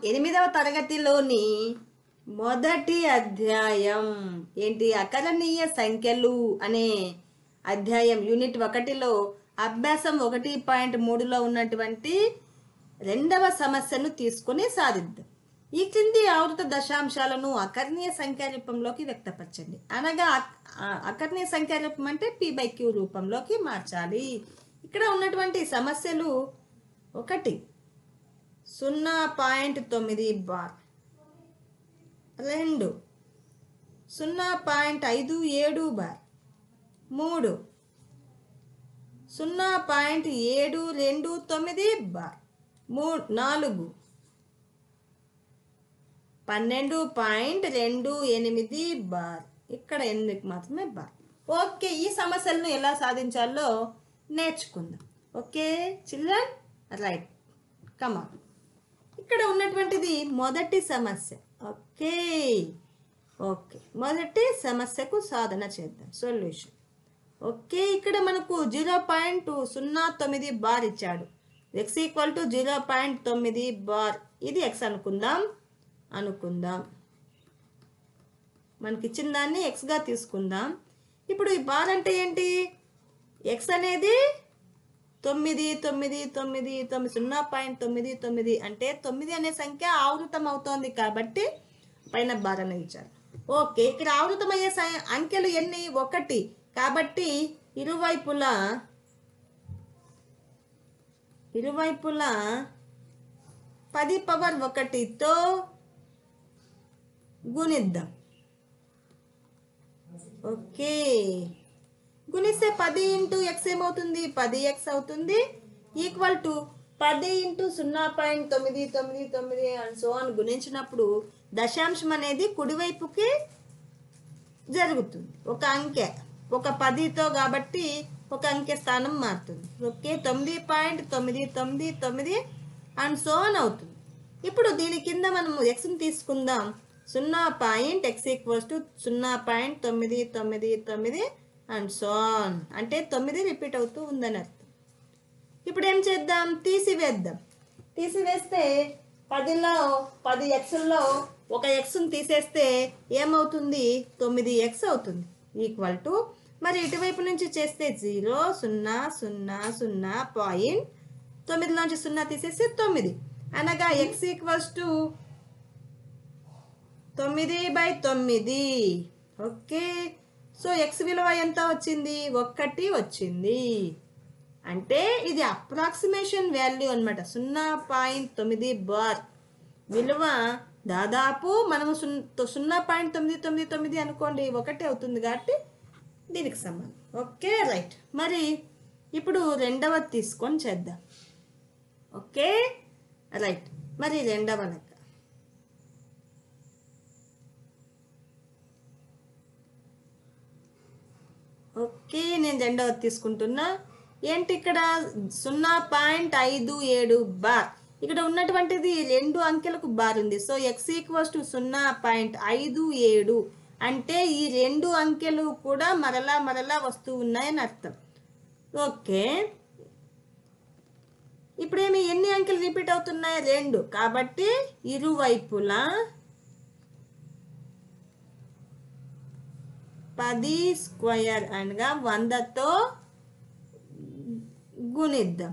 ఎనిమిదవ తరగతిలోని మొదటి అధ్యాయం ఏంటి అకరణీయ సంఖ్యలు అనే అధ్యాయం యూనిట్ ఒకటిలో అభ్యాసం ఒకటి పాయింట్ మూడులో ఉన్నటువంటి రెండవ సమస్యను తీసుకుని సాధిద్దాం ఈ క్రింది ఆవృత దశాంశాలను అకర్ణీయ సంఖ్యా రూపంలోకి వ్యక్తపరచండి అనగా అక్- ఆ అకర్ణీయ సంఖ్యా రూపం అంటే పి బై క్యూ రూపంలోకి మార్చాలి ఇక్కడ ఉన్నటువంటి సమస్యలు ఒకటి సున్నా పాయింట్ తొమ్మిది బార్ రెండు సున్నా పాయింట్ ఐదు ఏడు బార్ మూడు సున్నా పాయింట్ ఏడు రెండు తొమ్మిది బార్ మూ నాలుగు పన్నెండు పాయింట్ రెండు ఎనిమిది బార్ ఇక్కడ ఎనిమిదికి మాత్రమే బార్ ఓకే ఈ సమస్యలను ఎలా సాధించాలో నేర్చుకుందాం ఓకే చిల్డ్రన్ రైట్ కమాన్ ఇక్కడ ఉన్నటువంటిది మొదటి సమస్య ఓకే ఓకే మొదటి సమస్యకు సాధన చేద్దాం సొల్యూషన్ ఓకే ఇక్కడ మనకు జీరో పాయింట్ సున్నా తొమ్మిది బార్ ఇచ్చాడు X equal to zero point తొమ్మిది బార్ ఇది ఎక్స్ అనుకుందాం అనుకుందాం మనకి ఇచ్చిన దాన్ని ఎక్స్గా తీసుకుందాం ఇప్పుడు ఈ బార్ అంటే ఏంటి ఎక్స్ అనేది తొమ్మిది తొమ్మిది తొమ్మిది తొమ్మిది సున్నా పాయింట్ తొమ్మిది తొమ్మిది అంటే తొమ్మిది అనే సంఖ్య ఆవృతం అవుతోంది కాబట్టి పైన బార్ అనేది ఇచ్చారు ఓకే ఇక్కడ ఆవృతమయ్యే స- అంకెలు ఎన్ని ఒకటి కాబట్టి ఇరువైపులా ఇరువైపులా పది పవర్ ఒకటితో గుణిద్దాం ఓకే గుణిస్తే పది ఇంటూ ఎక్స్ ఏమవుతుంది పది ఎక్స్ అవుతుంది ఈక్వల్ టు పది ఇంటూ సున్నా పాయింట్ తొమ్మిది తొమ్మిది తొమ్మిది అండ్ సో అని గుణించినప్పుడు దశాంశం అనేది కుడివైపుకి జరుగుతుంది ఒక అంకె ఒక పదితో కాబట్టి ఒక అంకె స్థానం మారుతుంది ఓకే తొమ్మిది పాయింట్ తొమ్మిది తొమ్మిది తొమ్మిది అండ్ సో అని అవుతుంది ఇప్పుడు దీని కింద మనము ఎక్స్ని తీసుకుందాం సున్నా పాయింట్ ఎక్స్ ఈక్వల్స్ టు సున్నా పాయింట్ తొమ్మిది తొమ్మిది తొమ్మిది అండ్ సో ఆన్ అంటే తొమ్మిది రిపీట్ అవుతూ ఉందని అర్థం ఇప్పుడు ఏం చేద్దాం తీసివేద్దాం తీసివేస్తే పదిలో పది ఎక్స్లో ఒక ఎక్స్ని తీసేస్తే ఏమవుతుంది తొమ్మిది ఎక్స్ అవుతుంది ఈక్వల్ టు మరి ఇటువైపు నుంచి చేస్తే జీరో సున్నా సున్నా సున్నా పాయింట్ తొమ్మిదిలోంచి సున్నా తీసేస్తే తొమ్మిది అనగా ఎక్స్ ఈక్వల్స్ టు తొమ్మిది బై తొమ్మిది ఓకే సో ఎక్స్ విలువ ఎంత వచ్చింది ఒక్కటి వచ్చింది అంటే ఇది అప్రాక్సిమేషన్ వాల్యూ అన్నమాట సున్నా పాయింట్ తొమ్మిది బార్ విలువ దాదాపు మనము సున్ సున్నా పాయింట్ తొమ్మిది తొమ్మిది తొమ్మిది అనుకోండి ఒకటే అవుతుంది కాబట్టి దీనికి సమానం ఓకే రైట్ మరి ఇప్పుడు రెండవది తీసుకొని చేద్దాం ఓకే రైట్ మరి రెండవ లెక్క ఓకే నేను రెండవది తీసుకుంటున్నా ఏంటి ఇక్కడ సున్నా పాయింట్ ఐదు ఏడు బార్ ఇక్కడ ఉన్నటువంటిది రెండు అంకెలకు బార్ ఉంది సో ఎక్స్ ఈక్వల్స్ టు సున్నా పాయింట్ ఐదు ఏడు అంటే ఈ రెండు అంకెలు కూడా మరలా మరలా వస్తూ ఉన్నాయని అర్థం ఓకే ఇప్పుడేమి ఎన్ని అంకెలు రిపీట్ అవుతున్నాయి రెండు కాబట్టి ఇరువైపులా పది స్క్వయర్ అనగా వందతో గుణిద్దాం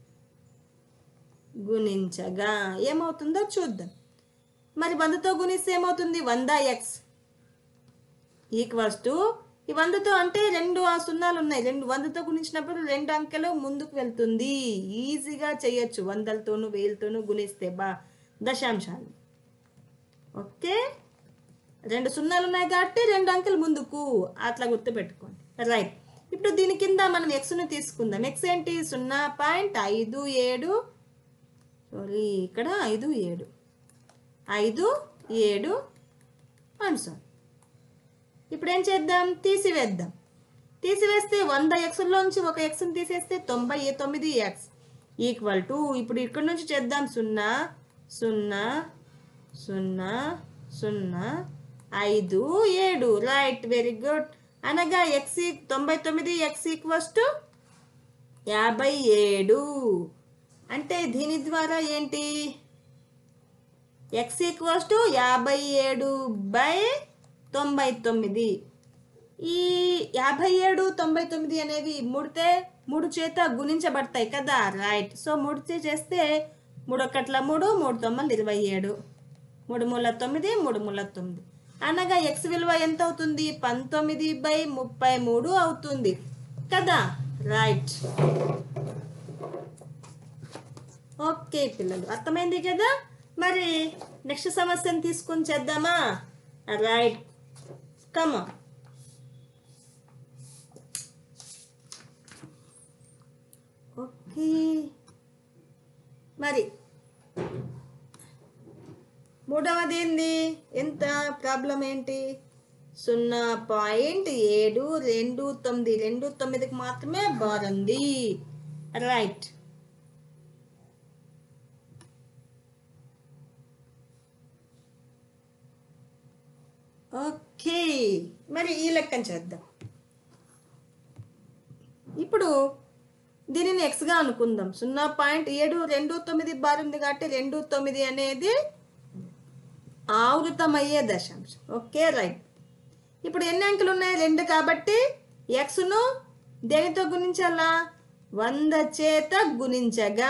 గుణించగా ఏమవుతుందో చూద్దాం మరి వందతో గుణిస్తే ఏమవుతుంది వంద ఎక్స్ ఈక్వల్స్ టు ఈ వందతో అంటే రెండు ఆ సున్నాలు ఉన్నాయి రెండు వందతో గుణించినప్పుడు రెండు అంకెలు ముందుకు వెళ్తుంది ఈజీగా చేయొచ్చు వందలతోనూ వేలతోనూ గుణిస్తే బా దశాంశాలు ఓకే రెండు సున్నాలు ఉన్నాయి కాబట్టి రెండు అంకెలు ముందుకు అట్లా గుర్తుపెట్టుకోండి రైట్ ఇప్పుడు దీని కింద మనం ఎక్స్ను తీసుకుందాం ఎక్స్ ఏంటి సున్నా పాయింట్ ఐదు ఏడు సారీ ఇక్కడ ఐదు ఏడు ఐదు ఏడు అండ్ సో ఇప్పుడు ఏం చేద్దాం తీసివేద్దాం తీసివేస్తే వంద ఎక్స్లోంచి ఒక ఎక్స్ని తీసేస్తే తొంభై తొమ్మిది ఎక్స్ ఈక్వల్ టు ఇప్పుడు ఇక్కడ నుంచి చేద్దాం సున్నా సున్నా సున్నా సున్నా ఐదు ఏడు రైట్ వెరీ గుడ్ అనగా ఎక్స్ తొంభై తొమ్మిది ఎక్స్ ఈక్వల్స్ టు యాభై ఏడు అంటే దీని ద్వారా ఏంటి ఎక్స్ ఈక్వల్స్ టు యాభై ఏడు బై తొంభై తొమ్మిది ఈ యాభై ఏడు తొంభై తొమ్మిది అనేవి ముడితే మూడు చేత గుణించబడతాయి కదా రైట్ సో మూడు చే- చేస్తే మూడు ఒకట్ల మూడు మూడు తొమ్మిది ఇరవై ఏడు మూడు మూల తొమ్మిది మూడు మూల తొమ్మిది అనగా ఎక్స్ విలువ ఎంత అవుతుంది పంతొమ్మిది బై ముప్పై మూడు అవుతుంది కదా రైట్ ఓకే పిల్లలు అర్థమైంది కదా మరి నెక్స్ట్ సమస్యను తీసుకొని చేద్దామా రైట్ కమా ఓకే మరి మూడవది ఏంది ఎంత ప్రాబ్లం ఏంటి సున్నా పాయింట్ ఏడు రెండు తొమ్మిది రెండు తొమ్మిదికి మాత్రమే బార్ ఉంది రైట్ ఓకే మరి ఈ లెక్కను చేద్దాం ఇప్పుడు దీనిని ఎక్స్గా అనుకుందాం సున్నా పాయింట్ ఏడు రెండు తొమ్మిది బార్ ఉంది కాబట్టి రెండు తొమ్మిది అనేది ఆవృతమయ్యే దశాంశం ఓకే రైట్ ఇప్పుడు ఎన్ని అంకెలు ఉన్నాయి రెండు కాబట్టి ఎక్స్ను దేనితో గుణించాలా వంద చేత గుణించగా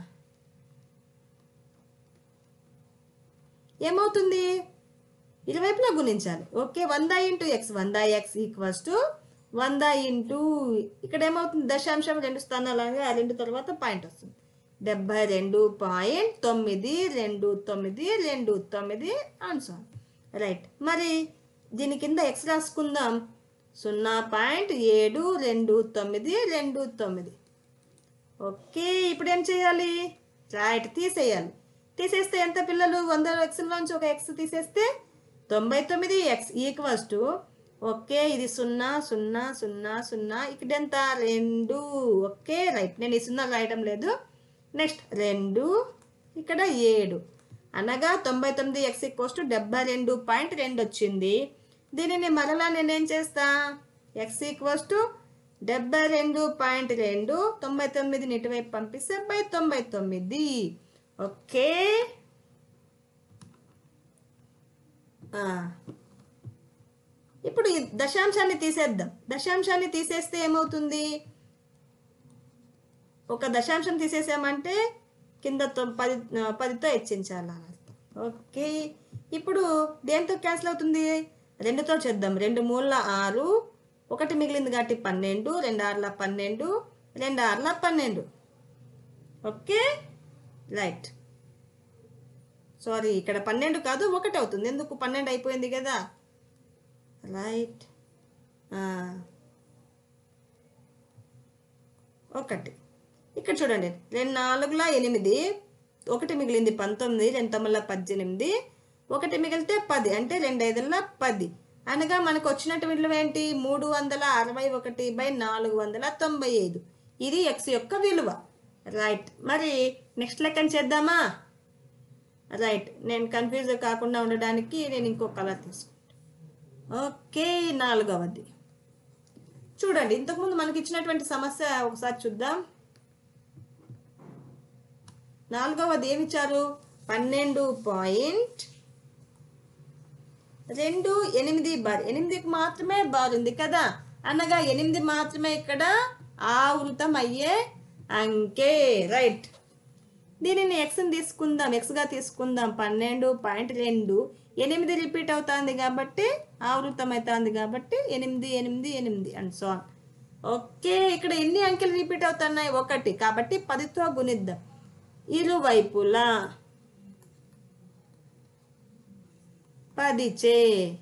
ఏమవుతుంది ఇరువైపులా గుణించాలి ఓకే వంద ఇంటూ ఎక్స్ వంద ఎక్స్ ఈక్వల్స్ టు వంద ఇంటూ ఇక్కడ ఏమవుతుంది దశాంశం రెండు స్థానాలుగా ఆ రెండు తర్వాత పాయింట్ వస్తుంది డెబ్బై రెండు పాయింట్ తొమ్మిది రెండు తొమ్మిది రెండు తొమ్మిది ఆన్సర్ రైట్ మరి దీని కింద ఎక్స్ రాసుకుందాం సున్నా పాయింట్ ఏడు రెండు తొమ్మిది రెండు తొమ్మిది ఓకే ఇప్పుడు ఏం చేయాలి రైట్ తీసేయాలి తీసేస్తే ఎంత పిల్లలు వంద ఎక్స్లోంచి ఒక ఎక్స్ తీసేస్తే తొంభై తొమ్మిది ఎక్స్ ఈక్వల్స్ టు ఓకే ఇది సున్నా సున్నా సున్నా సున్నా ఇక్కడ ఎంత రెండు ఓకే రైట్ నేను ఈ సున్నా రాయడం లేదు నెక్స్ట్ రెండు ఇక్కడ ఏడు అనగా తొంభై తొమ్మిది ఎక్స్ ఈక్వల్స్ టు డెబ్బై రెండు పాయింట్ రెండు వచ్చింది దీనిని మరలా నేనేం చేస్తా ఎక్స్ ఈక్వల్స్ టు డెబ్బై రెండు పాయింట్ రెండు తొంభై తొమ్మిదిని ఇటువైపు పంపిస్తే బై తొంభై తొమ్మిది ఓకే ఆ. ఇప్పుడు ఈ దశాంశాన్ని తీసేద్దాం దశాంశాన్ని తీసేస్తే ఏమవుతుంది ఒక దశాంశం తీసేసామంటే కింద తొ- పది ఆ, పదితో హెచ్చించాలి అని అర్థం ఓకే ఇప్పుడు దేంతో క్యాన్సిల్ అవుతుంది రెండుతో చేద్దాం రెండు మూల ఆరు ఒకటి మిగిలింది కాబట్టి పన్నెండు రెండు ఆరుల పన్నెండు రెండు ఆరుల పన్నెండు ఓకే రైట్ సారీ ఇక్కడ పన్నెండు కాదు ఒకటి అవుతుంది ఎందుకు పన్నెండు అయిపోయింది కదా రైట్ ఒకటి ఇక్కడ చూడండి రెండు నాలుగుల ఎనిమిది ఒకటి మిగిలింది పంతొమ్మిది రెండు తొమ్మిదిల పద్దెనిమిది ఒకటి మిగిలితే పది అంటే రెండు ఐదుల పది అనగా మనకు వచ్చినట్టు విలువ ఏంటి మూడు వందల అరవై ఒకటి బై నాలుగు వందల తొంభై ఐదు ఇది ఎక్స్ యొక్క విలువ రైట్ మరి నెక్స్ట్ లెక్కన చేద్దామా రైట్ నేను కన్ఫ్యూజ్ కాకుండా ఉండడానికి నేను ఇంకో కలర్ తీసుకుంటాను ఓకే నాలుగవది చూడండి ఇంతకుముందు మనకి ఇచ్చినటువంటి సమస్య ఒకసారి చూద్దాం నాలుగవది ఏమి ఇచ్చారు పన్నెండు పాయింట్ రెండు ఎనిమిది బార్ ఎనిమిదికి మాత్రమే బార్ ఉంది కదా అనగా ఎనిమిది మాత్రమే ఇక్కడ ఆవృతం అయ్యే అంకే రైట్ దీనిని ఎక్స్ని తీసుకుందాం ఎక్స్గా తీసుకుందాం పన్నెండు పాయింట్ రెండు ఎనిమిది రిపీట్ అవుతుంది కాబట్టి ఆవృతం అవుతుంది కాబట్టి ఎనిమిది ఎనిమిది ఎనిమిది అండ్ సో ఆన్ ఓకే ఇక్కడ ఎన్ని అంకెలు రిపీట్ అవుతున్నాయి ఒకటి కాబట్టి పదితో గుణిద్దాం ఇరువైపులా పదిచే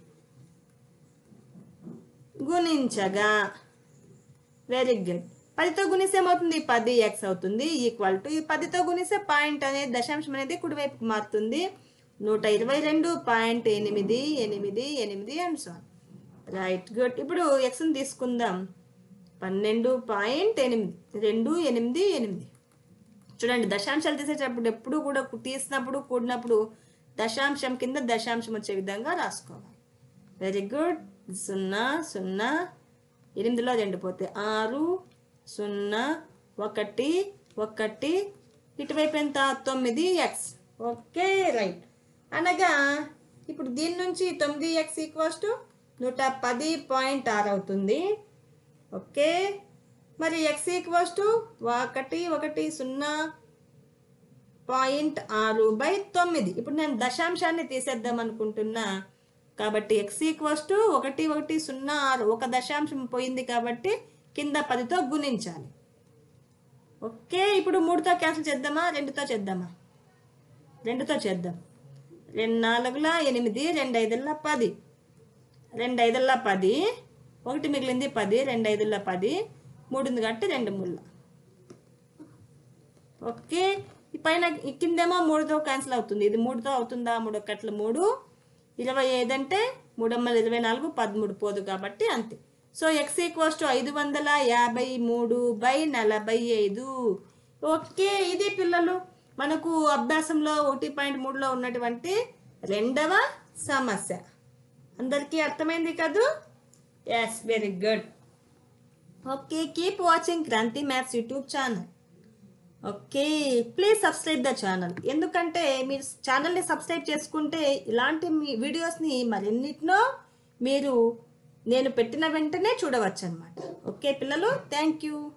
గుణించగా వెరీ గుడ్ పదితో గుణిస్తే ఏమవుతుంది పది ఎక్స్ అవుతుంది ఈక్వల్ టు ఈ పదితో గుణిస్తే పాయింట్ అనేది దశాంశం అనేది కుడివైపుకి మారుతుంది నూట ఇరవై రెండు పాయింట్ ఎనిమిది ఎనిమిది ఎనిమిది అండ్ సో రైట్ గుడ్ ఇప్పుడు ఎక్స్ని తీసుకుందాం పన్నెండు పాయింట్ ఎనిమిది రెండు ఎనిమిది ఎనిమిది చూడండి దశాంశాలు తీసేటప్పుడు ఎప్పుడు కూడా కు- తీసినప్పుడు కూడినప్పుడు దశాంశం కింద దశాంశం వచ్చే విధంగా రాసుకోవాలి వెరీ గుడ్ సున్నా సున్నా ఎనిమిదిలో రెండు పోతే ఆరు సున్నా ఒకటి ఒకటి ఇటువైపు ఎంత తొమ్మిది ఎక్స్ ఓకే రైట్ అనగా ఇప్పుడు దీని నుంచి తొమ్మిది ఎక్స్ ఈక్వల్స్ టు నూట పది పాయింట్ ఆరు అవుతుంది ఓకే మరి ఎక్స్ ఈక్వల్స్ టు ఒకటి ఒకటి సున్నా పాయింట్ ఆరు బై తొమ్మిది ఇప్పుడు నేను దశాంశాన్ని తీసేద్దాం అనుకుంటున్నా కాబట్టి ఎక్స్ ఈక్వల్స్ టు ఒకటి ఒకటి సున్నా ఆరు ఒక దశాంశం పోయింది కాబట్టి కింద పదితో గుణించాలి ఓకే ఇప్పుడు మూడుతో క్యాన్సిల్ చేద్దామా రెండుతో చేద్దామా రెండుతో చేద్దాం రెండు నాలుగుల ఎనిమిది రెండు ఐదుల పది రెండు ఐదుల పది ఒకటి మిగిలింది పది రెండు ఐదుల పది మూడు ఉంది కాబట్టి రెండు ముళ్ళ ఓకే ఈ పైన ఈ కిందేమో మూడుతో క్యాన్సిల్ అవుతుంది ఇది మూడుతో అవుతుందా మూడు ఒకట్ల మూడు ఇరవై ఐదు అంటే మూడొమ్మలు ఇరవై నాలుగు పదమూడు పోదు కాబట్టి అంతే సో ఎక్స్ ఈక్వల్స్ టు ఐదు వందల యాభై మూడు బై నలభై ఐదు ఓకే ఇది పిల్లలు మనకు అభ్యాసంలో ఒకటి పాయింట్ మూడులో ఉన్నటువంటి రెండవ సమస్య అందరికీ అర్థమైంది కదూ yes very good okay keep watching Kranthi maths YouTube channel okay please subscribe the channel ఎందుకంటే మీరు ఛానల్ని సబ్స్క్రైబ్ చేసుకుంటే ఇలాంటి మీ వీడియోస్ని మరెన్నిటినో మీరు నేను పెట్టిన వెంటనే చూడవచ్చు అనమాట ఓకే పిల్లలు థ్యాంక్ యూ